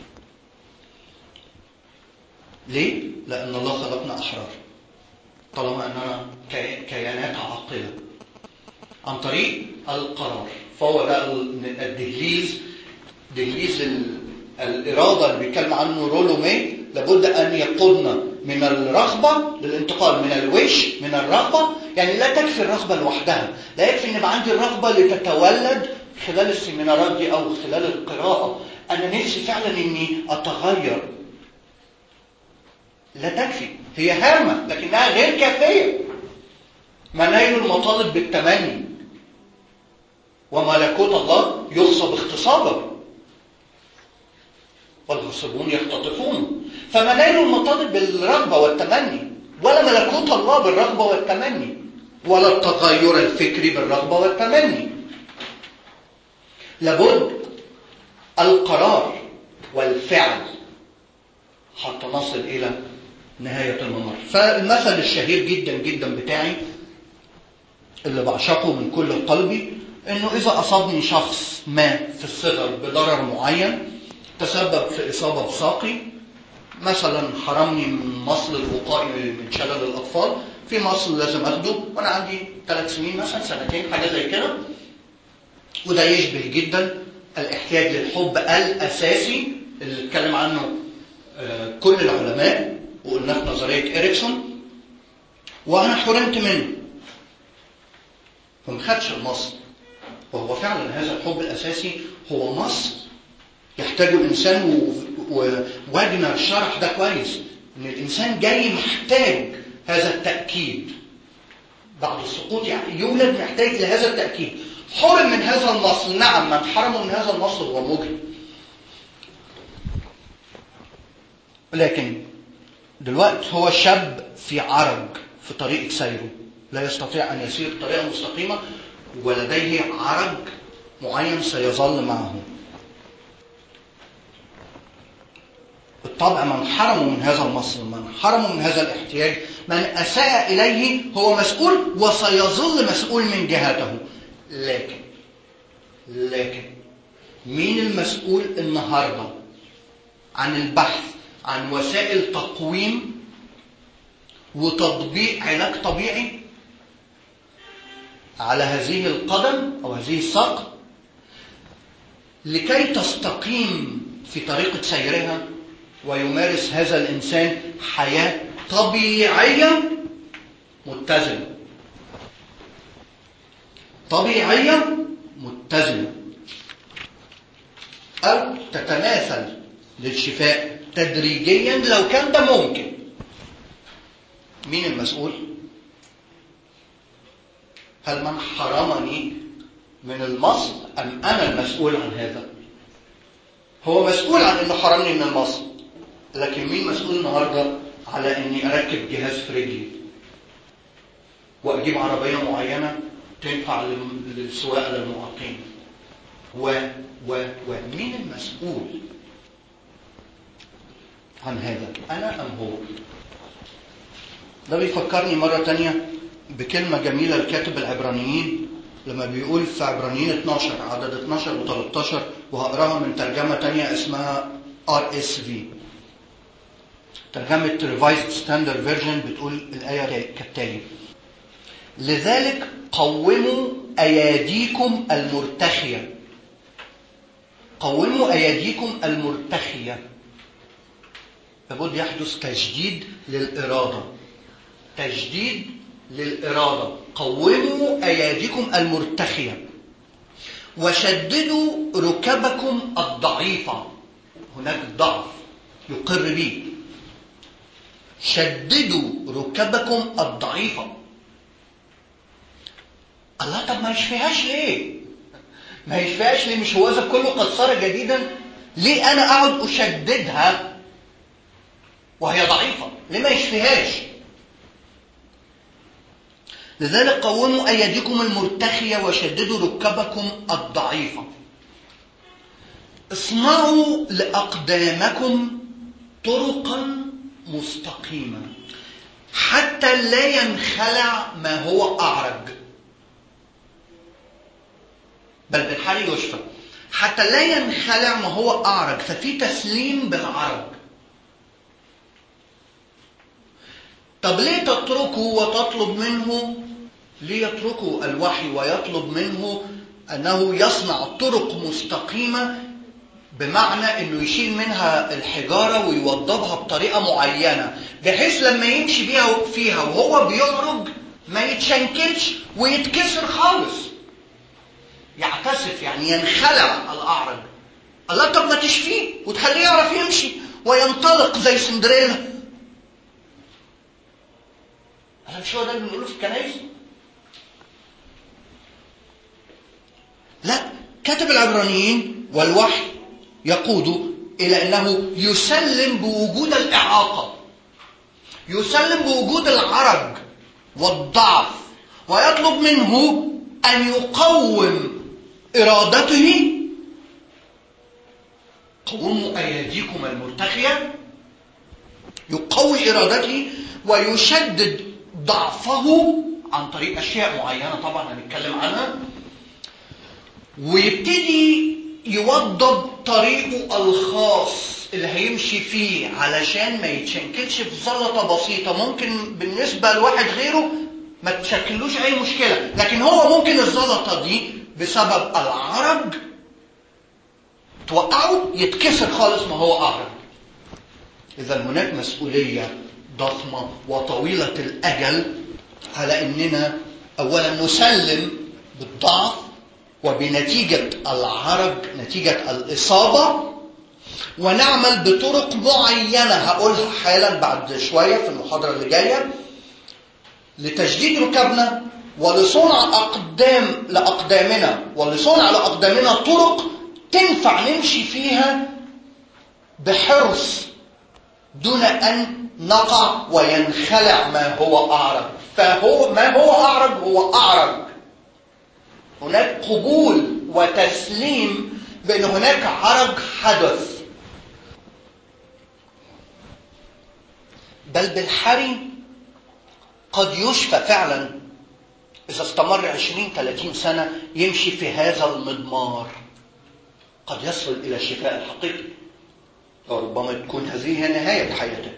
ليه؟ لأن الله خلقنا أحرار طالما أننا كيانات عاقلة عن طريق القرار فهو ده الدهليز دهليز الإرادة اللي بيتكلم عنه رولو مي لابد أن يقودنا من الرغبة للانتقال من الوش من الرغبة يعني لا تكفي الرغبة لوحدها لا يكفي أن يبقى عندي الرغبة لتتولد خلال السيمينارات دي أو خلال القراءة أنا نفسي فعلا إني أتغير لا تكفي هي هامة لكنها غير كافية منايل المطالب بالتمني وملكوت الله يخصب اغتصابا والغصبون يختطفون فمنايل المطالب بالرغبة والتمني ولا ملكوت الله بالرغبة والتمني ولا التغير الفكري بالرغبة والتمني لابد القرار والفعل حتى نصل إلى نهاية الممر فالمثل الشهير جدا جدا بتاعي اللي بعشقه من كل قلبي انه اذا اصابني شخص ما في الصغر بضرر معين تسبب في اصابة بساقي مثلا حرمني من مصل الوقائي من شلل الاطفال في مصل لازم اخده وانا عندي ثلاث سنين مثلا سنتين حاجه زي كده وده يشبه جدا الاحتياج للحب الاساسي اللي اتكلم عنه كل العلماء وقلنا في نظريه اريكسون وانا حرمت منه فما خدش المصل وهو فعلا هذا الحب الاساسي هو مصل يحتاجه الانسان ووادنا الشرح ده كويس ان الانسان جاي محتاج هذا التاكيد بعد السقوط يعني يولد محتاج الى هذا التاكيد حرم من هذا المصل نعم من حرمه من هذا المصل هو مجرم لكن دلوقتي هو شاب في عرج في طريقة سيره لا يستطيع أن يسير بطريقة مستقيمة ولديه عرج معين سيظل معه بالطبع من حرمه من هذا المصل من حرمه من هذا الاحتياج من أساء إليه هو مسؤول وسيظل مسؤول من جهته لكن لكن مين المسؤول النهارده عن البحث عن وسائل تقويم وتطبيق علاج طبيعي على هذه القدم او هذه الساق لكي تستقيم في طريقه سيرها ويمارس هذا الانسان حياه طبيعيه متزنه طبيعيه متزنه او تتماثل للشفاء تدريجيا لو كان ده ممكن مين المسؤول هل من حرمني من المصل ام انا المسؤول عن هذا هو مسؤول عن انه حرمني من المصل لكن مين مسؤول النهارده على اني اركب جهاز في رجلي واجيب عربيه معينه تنفع للسواقه للمعاقين و و ومين المسؤول عن هذا أنا أم هو ده بيفكرني مرة تانية بكلمة جميلة لكاتب العبرانيين لما بيقول في عبرانيين 12 عدد 12 و 13 وهقراها من ترجمة تانية اسمها RSV ترجمة Revised Standard Version بتقول الآية كالتالي لذلك قوموا أياديكم المرتخية قوموا أياديكم المرتخية لابد يحدث تجديد للإرادة تجديد للإرادة قوموا أياديكم المرتخية وشددوا ركبكم الضعيفة هناك ضعف يقر به شددوا ركبكم الضعيفة الله طب ما يشفيهاش ليه ما يشفيهاش ليه مش هو إذا كله قد صار جديدا ليه أنا أقعد أشددها وهي ضعيفة ليه ما يشفيهاش لذلك قوموا أيديكم المرتخية وشددوا ركبكم الضعيفة اصنعوا لأقدامكم طرقا مستقيمة حتى لا ينخلع ما هو أعرج بل بالحال يشفى حتى لا ينخلع ما هو أعرج ففي تسليم بالعرج طب ليه تتركوا وتطلب منه ليه يتركوا الوحي ويطلب منه أنه يصنع طرق مستقيمة بمعنى أنه يشيل منها الحجارة ويوضبها بطريقة معينة بحيث لما يمشي بيها فيها وهو بيعرج ما يتشنكلش ويتكسر خالص يعتسف يعني ينخلع الأعرج الله طب ما تشفيه وتخليه يعرف يمشي وينطلق زي سندريلا أنا مش هو ده اللي بنقوله في الكنائس لا كاتب العبرانيين والوحي يقود إلى أنه يسلم بوجود الإعاقة يسلم بوجود العرج والضعف ويطلب منه أن يقوم إرادته قوموا أيديكم المرتخية يقوي إرادته ويشدد ضعفه عن طريق أشياء معينة طبعا هنتكلم عنها ويبتدي يوضب طريقه الخاص اللي هيمشي فيه علشان ما يتشنكلش في زلطة بسيطة ممكن بالنسبة لواحد غيره ما تشكلوش أي مشكلة لكن هو ممكن الزلطة دي بسبب العرج توقعه يتكسر خالص ما هو أعرج إذا هناك مسؤولية ضخمة وطويلة الأجل على أننا أولا نسلم بالضعف وبنتيجة العرج نتيجة الإصابة ونعمل بطرق معينة هقولها حالا بعد شوية في المحاضرة اللي جاية لتجديد ركبنا ولصنع أقدام لأقدامنا ولصنع لأقدامنا طرق تنفع نمشي فيها بحرص دون أن نقع وينخلع ما هو أعرج فهو ما هو أعرج هو أعرج هناك قبول وتسليم بأن هناك عرج حدث بل بالحري قد يشفى فعلا إذا استمر 20 30 سنة يمشي في هذا المضمار قد يصل إلى الشفاء الحقيقي وربما تكون هذه هي نهاية حياته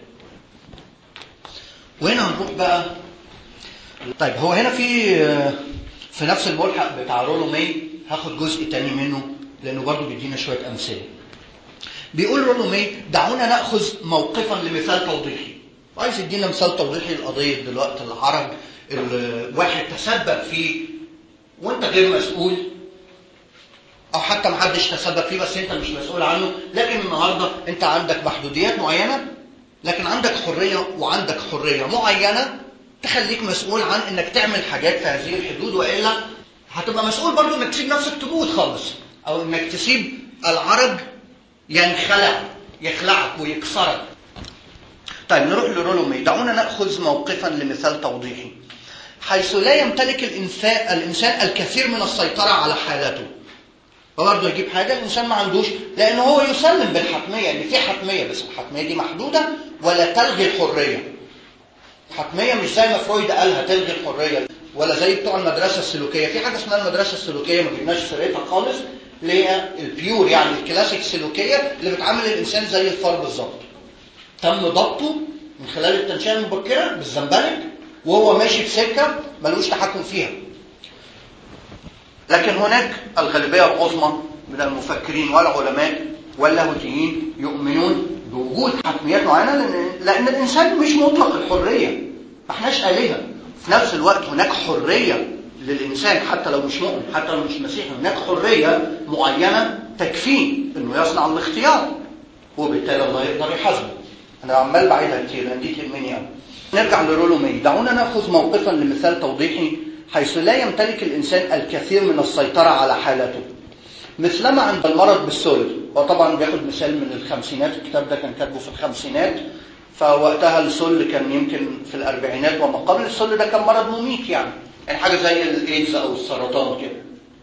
وهنا هنروح بقى طيب هو هنا في في نفس الملحق بتاع رولو ماي هاخد جزء تاني منه لانه برضه بيدينا شويه امثله. بيقول رولو ماي دعونا ناخذ موقفا لمثال توضيحي. وعايز يدينا مثال توضيحي لقضيه دلوقتي العرج الواحد تسبب فيه وانت غير مسؤول او حتى ما حدش تسبب فيه بس انت مش مسؤول عنه لكن النهارده انت عندك محدوديات معينه لكن عندك حريه وعندك حريه معينه تخليك مسؤول عن انك تعمل حاجات في هذه الحدود والا هتبقى مسؤول برضو انك تسيب نفسك تموت خالص او انك تسيب العرج ينخلع يخلعك ويكسرك طيب نروح لرولو مي دعونا ناخذ موقفا لمثال توضيحي حيث لا يمتلك الانسان الانسان الكثير من السيطره على حالته فبرضه يجيب حاجه الانسان ما عندوش لان هو يسلم بالحتميه ان في حتميه بس الحتميه دي محدوده ولا تلغي الحريه حتميه مش زي ما فرويد قالها تلغي الحريه ولا زي بتوع المدرسه السلوكيه في حاجه اسمها المدرسه السلوكيه ما جبناش سيرتها خالص اللي هي البيور يعني الكلاسيك السلوكيه اللي بتعامل الانسان زي الفار بالظبط تم ضبطه من خلال التنشئه المبكره بالزنبلك وهو ماشي في سكه ملوش تحكم فيها لكن هناك الغالبيه العظمى من المفكرين والعلماء واللاهوتيين يؤمنون بوجود حتميات معينه لان لان الانسان مش مطلق الحريه ما احناش الهه في نفس الوقت هناك حريه للانسان حتى لو مش مؤمن حتى لو مش مسيحي هناك حريه معينه تكفيه انه يصنع الاختيار وبالتالي الله يقدر يحاسبه انا عمال بعيدها كتير لان دي تهمني قوي نرجع لرولو مي دعونا ناخذ موقفا لمثال توضيحي حيث لا يمتلك الانسان الكثير من السيطره على حالته مثلما عند المرض بالسل هو طبعا بياخد مثال من الخمسينات الكتاب ده كان كاتبه في الخمسينات فوقتها السل كان يمكن في الاربعينات وما قبل السل ده كان مرض مميت يعني يعني حاجه زي الايدز او السرطان كده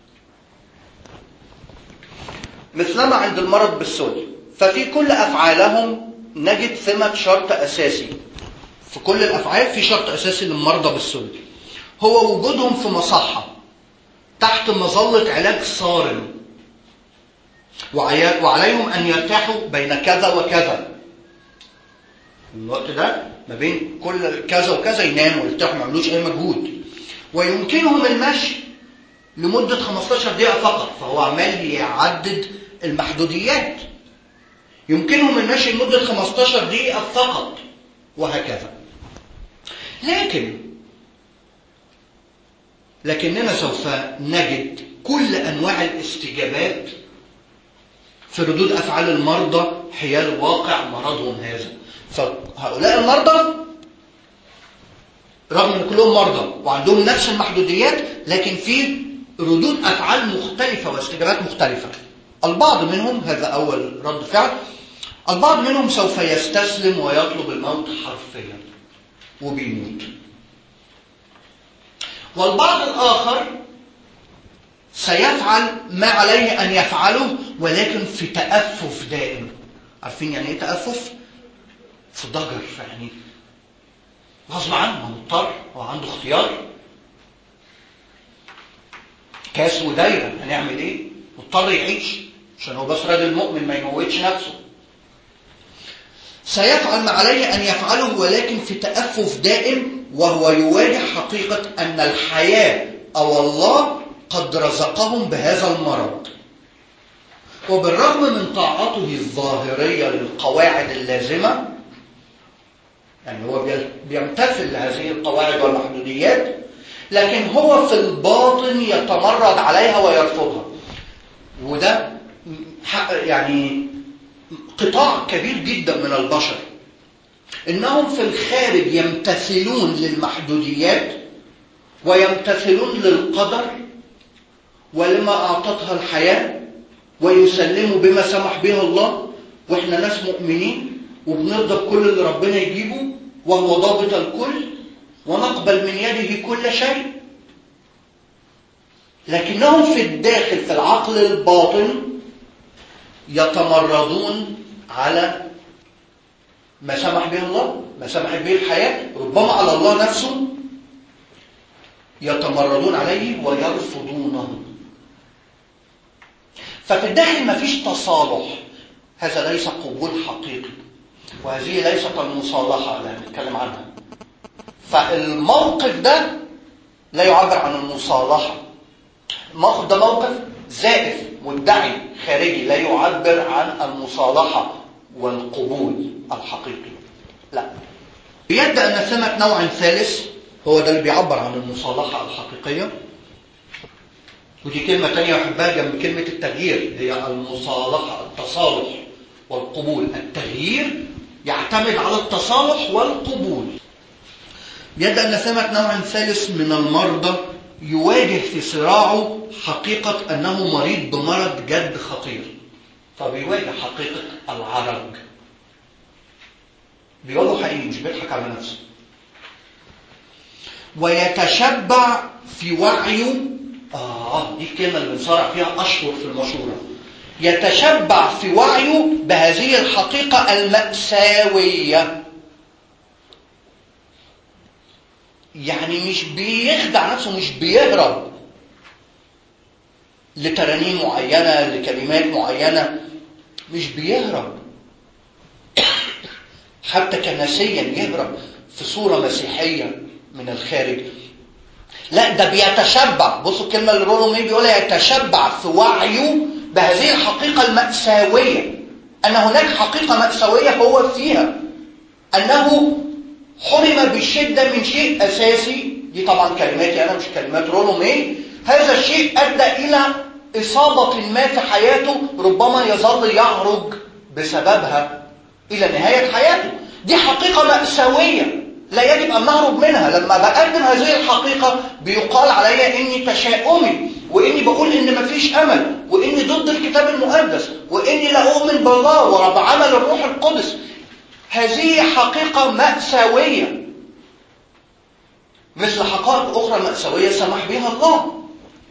مثلما عند المرض بالسل ففي كل افعالهم نجد ثمة شرط اساسي في كل الافعال في شرط اساسي للمرضى بالسل هو وجودهم في مصحه تحت مظله علاج صارم وعليهم أن يرتاحوا بين كذا وكذا الوقت ده ما بين كل كذا وكذا يناموا ويرتاحوا ما يعملوش أي مجهود ويمكنهم المشي لمدة 15 دقيقة فقط فهو عمال يعدد المحدوديات يمكنهم المشي لمدة 15 دقيقة فقط وهكذا لكن لكننا سوف نجد كل أنواع الاستجابات في ردود افعال المرضى حيال واقع مرضهم هذا فهؤلاء المرضى رغم ان كلهم مرضى وعندهم نفس المحدوديات لكن في ردود افعال مختلفه واستجابات مختلفه البعض منهم هذا اول رد فعل البعض منهم سوف يستسلم ويطلب الموت حرفيا وبيموت والبعض الاخر سيفعل ما عليه أن يفعله ولكن في تأفف دائم عارفين يعني إيه تأفف؟ في ضجر يعني غصب عنه مضطر هو عنده اختيار كاس ودايرة هنعمل إيه؟ مضطر يعيش عشان هو بس راجل مؤمن ما يموتش نفسه سيفعل ما عليه أن يفعله ولكن في تأفف دائم وهو يواجه حقيقة أن الحياة أو الله قد رزقهم بهذا المرض وبالرغم من طاعته الظاهرية للقواعد اللازمة يعني هو بيمتثل لهذه القواعد والمحدوديات لكن هو في الباطن يتمرد عليها ويرفضها وده يعني قطاع كبير جدا من البشر انهم في الخارج يمتثلون للمحدوديات ويمتثلون للقدر ولما اعطتها الحياه ويسلموا بما سمح به الله واحنا ناس مؤمنين وبنرضى بكل اللي ربنا يجيبه وهو ضابط الكل ونقبل من يده كل شيء لكنهم في الداخل في العقل الباطن يتمردون على ما سمح به الله ما سمحت به الحياة ربما على الله نفسه يتمردون عليه ويرفضونه ففي الداخل ما فيش تصالح هذا ليس قبول حقيقي وهذه ليست المصالحة اللي هنتكلم عنها فالموقف ده لا يعبر عن المصالحة الموقف ده موقف زائف مدعي خارجي لا يعبر عن المصالحة والقبول الحقيقي لا بيبدأ أن ثمة نوع ثالث هو ده اللي بيعبر عن المصالحة الحقيقية ودي كلمة تانية أحبها جنب كلمة التغيير هي المصالحة التصالح والقبول التغيير يعتمد على التصالح والقبول بيبدأ أن ثمة نوع ثالث من المرضى يواجه في صراعه حقيقة أنه مريض بمرض جد خطير فبيواجه حقيقة العرج بيقوله حقيقي مش بيضحك على نفسه ويتشبع في وعيه آه دي الكلمة اللي بنصارع فيها أشهر في المشورة يتشبع في وعيه بهذه الحقيقة المأساوية يعني مش بيخدع نفسه مش بيهرب لترانيم معينة لكلمات معينة مش بيهرب حتى كنسيا يهرب في صورة مسيحية من الخارج لا ده بيتشبع بصوا الكلمة اللي رولو مي بيقولها يتشبع في وعيه بهذه الحقيقة المأساوية أن هناك حقيقة مأساوية هو فيها أنه حرم بشدة من شيء أساسي دي طبعا كلماتي أنا مش كلمات رولو مي هذا الشيء أدى إلى إصابة ما في حياته ربما يظل يعرج بسببها إلى نهاية حياته دي حقيقة مأساوية لا يجب أن نهرب منها لما بقدم هذه الحقيقة بيقال علي إني تشاؤمي وإني بقول إن مفيش أمل وإني ضد الكتاب المقدس وإني لا أؤمن بالله وبعمل الروح القدس هذه حقيقة مأساوية مثل حقائق أخرى مأساوية سمح بها الله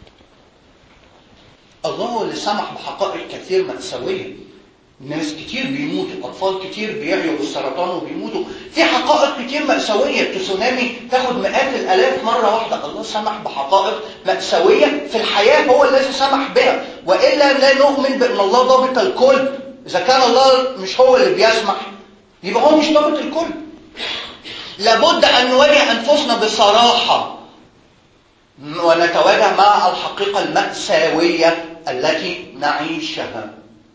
الله هو اللي سمح بحقائق كثير مأساوية ناس كتير بيموتوا أطفال كتير بيعيوا بالسرطان وبيموتوا في حقائق كتير مأساوية تسونامي تاخد مئات الآلاف مرة واحدة الله سمح بحقائق مأساوية في الحياة هو الذي سمح بها وإلا لا نؤمن بأن الله ضابط الكل إذا كان الله مش هو اللي بيسمح يبقى هو مش ضابط الكل لابد أن نواجه أنفسنا بصراحة ونتواجه مع الحقيقة المأساوية التي نعيشها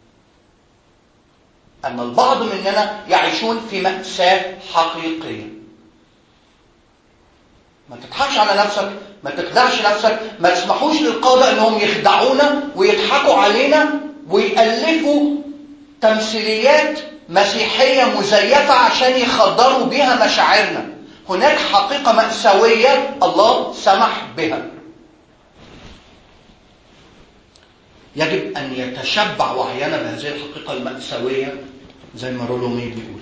أن البعض مننا يعيشون في مأساة حقيقية ما تضحكش على نفسك ما تخدعش نفسك ما تسمحوش للقادة أنهم يخدعونا ويضحكوا علينا ويألفوا تمثيليات مسيحية مزيفة عشان يخدروا بها مشاعرنا هناك حقيقة مأساوية الله سمح بها يجب أن يتشبع وعينا بهذه الحقيقة المأساوية زي ما رولومي بيقول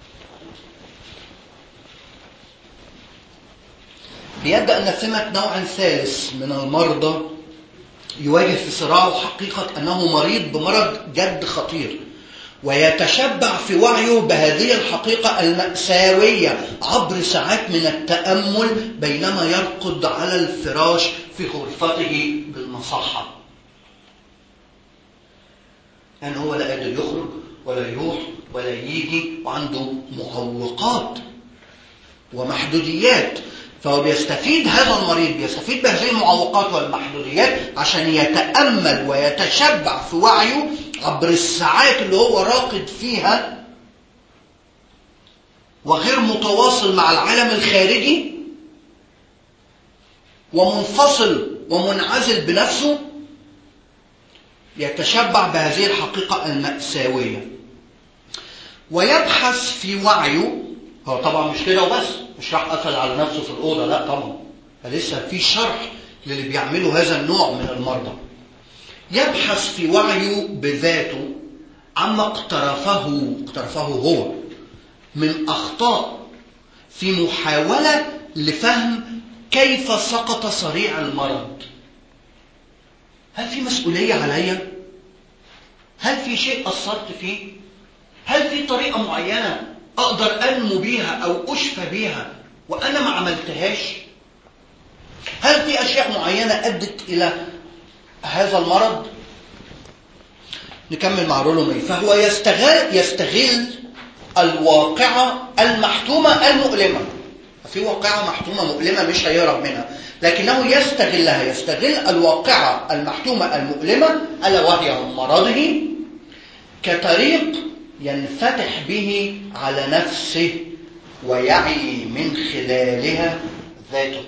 بيبدأ أن ثمة نوع ثالث من المرضى يواجه في صراعه حقيقة أنه مريض بمرض جد خطير ويتشبع في وعيه بهذه الحقيقة المأساوية عبر ساعات من التأمل بينما يرقد على الفراش في غرفته بالمصحة يعني هو لا قادر يخرج ولا يروح ولا يجي وعنده معوقات ومحدوديات فهو بيستفيد هذا المريض بيستفيد بهذه المعوقات والمحدوديات عشان يتأمل ويتشبع في وعيه عبر الساعات اللي هو راقد فيها وغير متواصل مع العالم الخارجي ومنفصل ومنعزل بنفسه يتشبع بهذه الحقيقة المأساوية ويبحث في وعيه هو طبعا مش كده وبس مش راح قفل على نفسه في الأوضة لا طبعا فلسه في شرح للي بيعملوا هذا النوع من المرضى يبحث في وعيه بذاته عما اقترفه اقترفه هو من أخطاء في محاولة لفهم كيف سقط صريع المرض هل في مسؤولية عليا؟ هل في شيء قصرت فيه؟ هل في طريقة معينة أقدر أنمو بيها أو أشفى بيها وأنا ما عملتهاش؟ هل في أشياء معينة أدت إلى هذا المرض؟ نكمل مع رولومي فهو يستغل يستغل الواقعة المحتومة المؤلمة في واقعة محتومة مؤلمة مش هيهرب منها لكنه يستغلها يستغل الواقعة المحتومة المؤلمة ألا وهي مرضه كطريق ينفتح به على نفسه ويعي من خلالها ذاته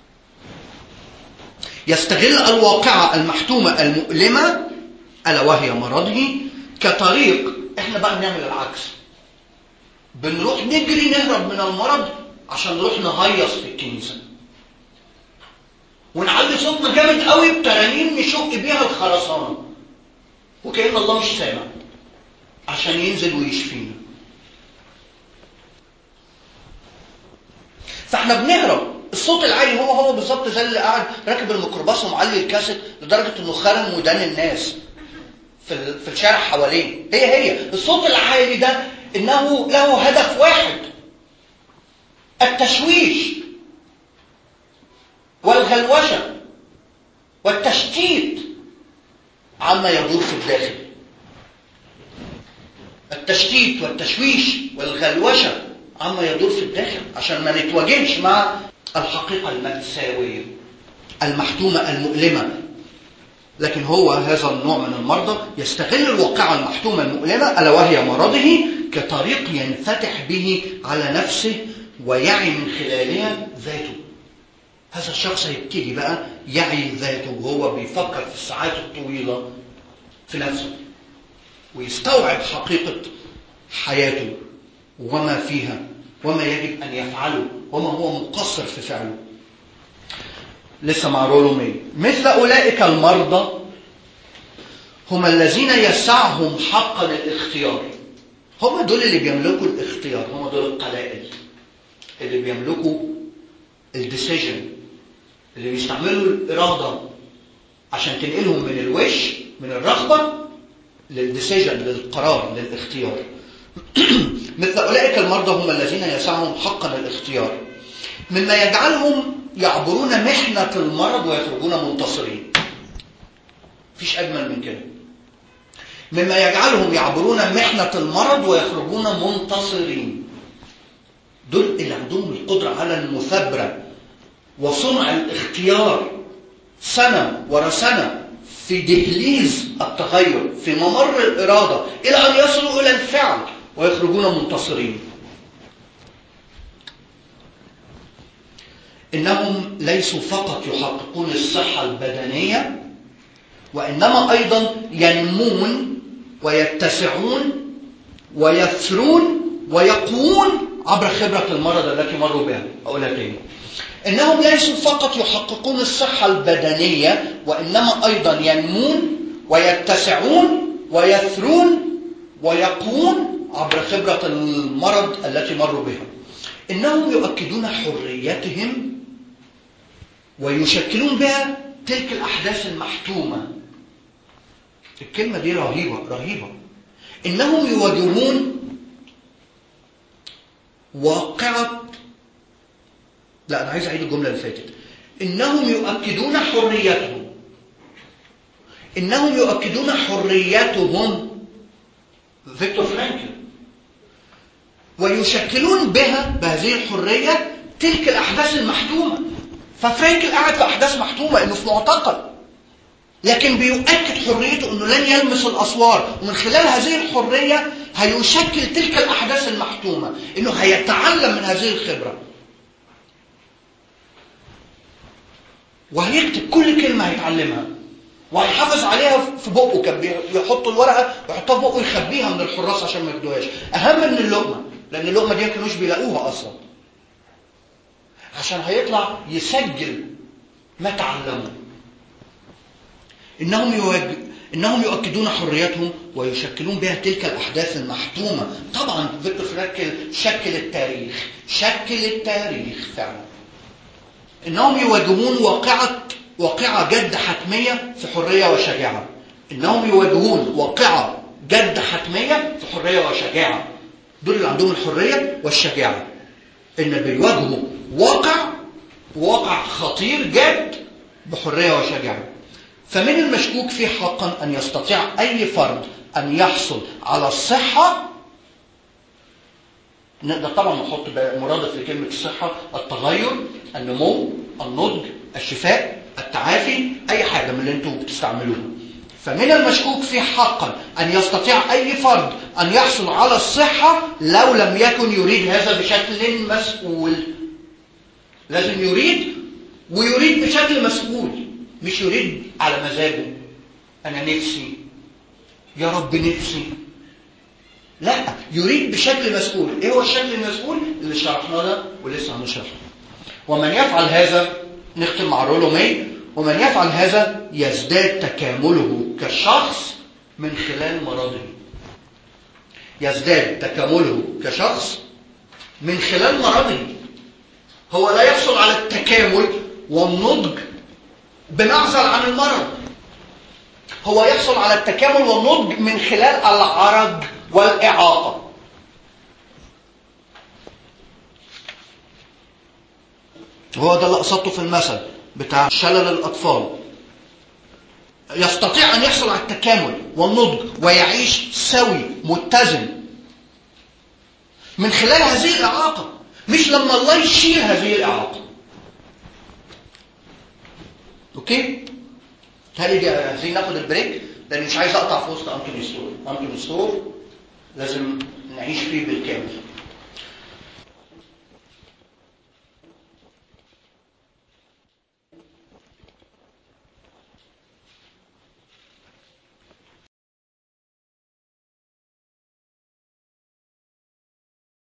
يستغل الواقعة المحتومة المؤلمة ألا وهي مرضه كطريق احنا بقى بنعمل العكس بنروح نجري نهرب من المرض عشان نروح نهيص في الكنيسة ونعلي صوتنا جامد قوي بترانيم نشق بيها الخرسانة وكأن الله مش سامع عشان ينزل ويشفينا فاحنا بنهرب الصوت العالي هو هو بالظبط زي اللي قاعد راكب الميكروباص ومعلي الكاسيت لدرجه انه خرم ودان الناس في في الشارع حواليه هي هي الصوت العالي ده انه له هدف واحد التشويش والغلوشه والتشتيت عما يدور في الداخل التشتيت والتشويش والغلوشه عما يدور في الداخل عشان ما نتواجهش مع الحقيقة المأساوية المحتومة المؤلمة لكن هو هذا النوع من المرضى يستغل الواقعة المحتومة المؤلمة ألا وهي مرضه كطريق ينفتح به على نفسه ويعي من خلالها ذاته هذا الشخص هيبتدي بقى يعي ذاته وهو بيفكر في الساعات الطويلة في نفسه ويستوعب حقيقة حياته وما فيها وما يجب أن يفعله وما هو مقصر في فعله لسه مع رولومي مثل أولئك المرضى هم الذين يسعهم حقا الاختيار هم دول اللي بيملكوا الاختيار هم دول القلائل اللي بيملكوا الديسيجن اللي بيستعملوا الإرادة عشان تنقلهم من الوش من الرغبة للديسيجن للقرار للاختيار مثل أولئك المرضى هم الذين يسعهم حقا الاختيار مما يجعلهم يعبرون محنة المرض ويخرجون منتصرين مفيش أجمل من كده مما يجعلهم يعبرون محنة المرض ويخرجون منتصرين دول اللي عندهم القدرة على المثابرة وصنع الاختيار سنة ورا سنة في دهليز التغير في ممر الإرادة إلى أن يصلوا إلى الفعل ويخرجون منتصرين إنهم ليسوا فقط يحققون الصحة البدنية وإنما أيضا ينمون ويتسعون ويثرون ويقوون عبر خبرة المرض التي مروا بها أقولها تاني إنهم ليسوا فقط يحققون الصحة البدنية وإنما أيضا ينمون ويتسعون ويثرون ويقوون عبر خبرة المرض التي مروا بها إنهم يؤكدون حريتهم ويشكلون بها تلك الأحداث المحتومة الكلمة دي رهيبة رهيبة إنهم يواجهون واقعة لا أنا عايز أعيد الجملة اللي فاتت إنهم يؤكدون حريتهم إنهم يؤكدون حريتهم فيكتور فرانكل ويشكلون بها بهذه الحرية تلك الأحداث المحتومة ففرانكل قاعد في أحداث محتومة إنه في معتقل لكن بيؤكد حريته انه لن يلمس الاسوار ومن خلال هذه الحريه هيشكل تلك الاحداث المحتومه انه هيتعلم من هذه الخبره وهيكتب كل كلمه هيتعلمها وهيحافظ عليها في بقه كان بيحط الورقه ويحطها في بقه يخبيها من الحراس عشان ما ياخدوهاش اهم من اللقمه لان اللقمه دي ما كانوش بيلاقوها اصلا عشان هيطلع يسجل ما تعلموا إنهم, يوج... إنهم يؤكدون حريتهم ويشكلون بها تلك الأحداث المحتومة طبعا فيكتور فرانكل شكل التاريخ شكل التاريخ فعلا إنهم يواجهون واقعة واقعة جد حتمية في حرية وشجاعة إنهم يواجهون واقعة جد حتمية في حرية وشجاعة دول اللي عندهم الحرية والشجاعة إن بيواجهوا واقع واقع خطير جد بحرية وشجاعة فمن المشكوك فيه حقا أن يستطيع أي فرد أن يحصل على الصحة نقدر طبعا نحط مرادف لكلمة الصحة التغير النمو النضج الشفاء التعافي أي حاجة من اللي انتم بتستعملوها فمن المشكوك فيه حقا أن يستطيع أي فرد أن يحصل على الصحة لو لم يكن يريد هذا بشكل مسؤول لازم يريد ويريد بشكل مسؤول مش يريد على مزاجه أنا نفسي يا رب نفسي لا يريد بشكل مسؤول ايه هو الشكل المسؤول اللي شرحناه ده ولسه هنشرحه ومن يفعل هذا نختم مع رولو مي ومن يفعل هذا يزداد تكامله كشخص من خلال مرضه يزداد تكامله كشخص من خلال مرضه هو لا يحصل على التكامل والنضج بنعزل عن المرض هو يحصل على التكامل والنضج من خلال العرج والإعاقة هو ده اللي قصدته في المثل بتاع شلل الأطفال يستطيع أن يحصل على التكامل والنضج ويعيش سوي متزن من خلال هذه الإعاقة مش لما الله يشيل هذه الإعاقة أوكي؟ هل عايزين ناخد البريك؟ لأن مش عايز أقطع في وسط أنتوني ستور أنتوني ستور لازم نعيش فيه بالكامل